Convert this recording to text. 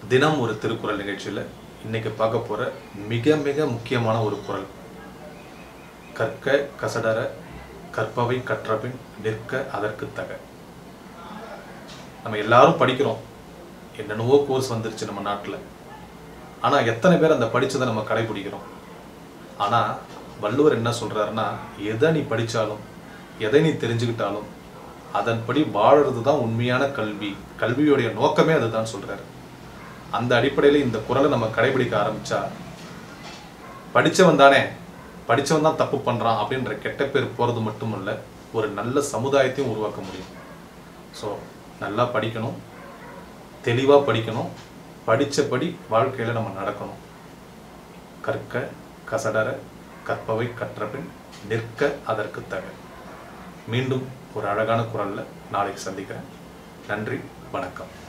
தினம் ஒரு திருக்குறள் நிகழ்ச்சியில் இன்னைக்கு பார்க்க போகிற மிக மிக முக்கியமான ஒரு குறள் கற்க கசடர கற்பவை கற்றபின் நிற்க அதற்கு தக நம்ம எல்லாரும் படிக்கிறோம் என்னென்னவோ கோர்ஸ் வந்துருச்சு நம்ம நாட்டில் ஆனால் எத்தனை பேர் அந்த படிச்சதை நம்ம கடைபிடிக்கிறோம் ஆனால் வள்ளுவர் என்ன சொல்றாருன்னா எதை நீ படித்தாலும் எதை நீ தெரிஞ்சுக்கிட்டாலும் அதன்படி வாழறது தான் உண்மையான கல்வி கல்வியுடைய நோக்கமே அதுதான் சொல்றாரு அந்த அடிப்படையில் இந்த குறளை நம்ம கடைபிடிக்க ஆரம்பிச்சா படிச்சவன் தானே படிச்சவன் தான் தப்பு பண்றான் அப்படின்ற கெட்ட பேர் போறது மட்டுமல்ல ஒரு நல்ல சமுதாயத்தையும் உருவாக்க முடியும் ஸோ நல்லா படிக்கணும் தெளிவாக படிக்கணும் படித்தபடி வாழ்க்கையில் நம்ம நடக்கணும் கற்க கசடர கற்பவை கற்றபின் நிற்க அதற்கு தக மீண்டும் ஒரு அழகான குரல்ல நாளைக்கு சந்திக்கிறேன் நன்றி வணக்கம்